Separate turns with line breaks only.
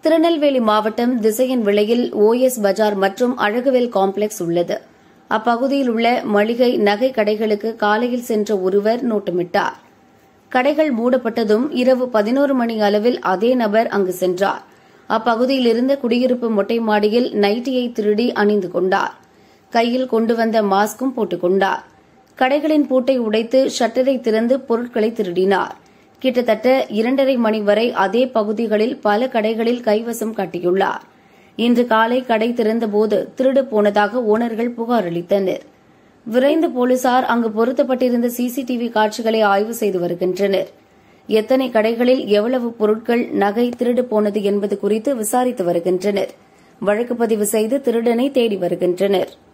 திருநெல்வேலி மாவட்டம் திசையன் விலையில் ஓஎஸ் பஜார் மற்றும் அழகுவேல் காம்ப்ளெக்ஸ் உள்ளது அப்பகுதியில் உள்ள மளிகை நகை கடைகளுக்கு காலையில் சென்ற ஒருவர் நோட்டமிட்டார் கடைகள் மூடப்பட்டதும் இரவு பதினோரு மணி அளவில் அதே நபர் அங்கு சென்றார் அப்பகுதியில் இருந்த குடியிருப்பு மொட்டை மாடியில் நைட்டியை திருடி அணிந்து கொண்டார் கையில் கொண்டு வந்த மாஸ்கும் போட்டுக் கொண்டார் கடைகளின் பூட்டை உடைத்து ஷட்டரை திறந்து பொருட்களை திருடினார் கிட்டத்தட்ட இரண்டரை மணி வரை அதே பகுதிகளில் பல கடைகளில் கைவசம் காட்டியுள்ளார் இன்று காலை கடை திறந்தபோது திருடு போனதாக ஓனர்கள் புகார் அளித்தனர் விரைந்து போலீசார் அங்கு பொருத்தப்பட்டிருந்த சிசிடிவி காட்சிகளை ஆய்வு செய்து வருகின்றனர் எத்தனை கடைகளில் எவ்வளவு பொருட்கள் நகை திருடு போனது என்பது குறித்து விசாரித்து வருகின்றனர் வழக்கு பதிவு செய்து திருடனை தேடி வருகின்றனர்